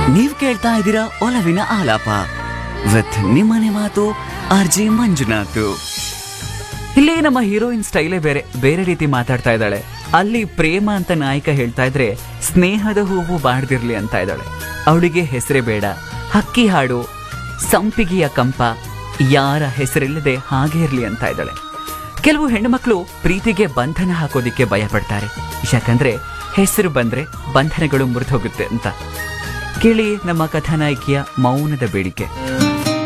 ನೀವ್ ಕೇಳ್ತಾ ಇದ್ದೀರಾ ಒಲವಿನ ಆಲಾಪ ವಿತ್ ನಿಮ್ಮನೆ ಮಾತು ಆರ್ ಜೆ ಮಂಜುನಾಥ್ ಇಲ್ಲಿ ನಮ್ಮ ಹೀರೋಯಿನ್ ಸ್ಟೈಲೇ ಬೇರೆ ಬೇರೆ ರೀತಿ ಮಾತಾಡ್ತಾ ಇದ್ದಾಳೆ ಅಲ್ಲಿ ಪ್ರೇಮ ಅಂತ ನಾಯಕ ಹೇಳ್ತಾ ಇದ್ರೆ ಸ್ನೇಹದ ಹೂವು ಬಾಡ್ದಿರ್ಲಿ ಅಂತ ಇದ್ದಾಳೆ ಅವಳಿಗೆ ಹೆಸರೇ ಬೇಡ ಹಕ್ಕಿ ಹಾಡು ಸಂಪಿಗೆಯ ಕಂಪ ಯಾರ ಹೆಸರಿಲ್ಲದೆ ಹಾಗೆ ಇರ್ಲಿ ಅಂತ ಇದ್ದಾಳೆ ಕೆಲವು ಹೆಣ್ಣುಮಕ್ಕಳು ಪ್ರೀತಿಗೆ ಬಂಧನ ಹಾಕೋದಿಕ್ಕೆ ಭಯ ಪಡ್ತಾರೆ ಯಾಕಂದ್ರೆ ಹೆಸರು ಬಂದ್ರೆ ಬಂಧನಗಳು ಮುರಿದೋಗುತ್ತೆ ಅಂತ ಕೇಳಿ ನಮ್ಮ ಕಥಾನಾಯಕಿಯ ಮೌನದ ಬೇಡಿಕೆ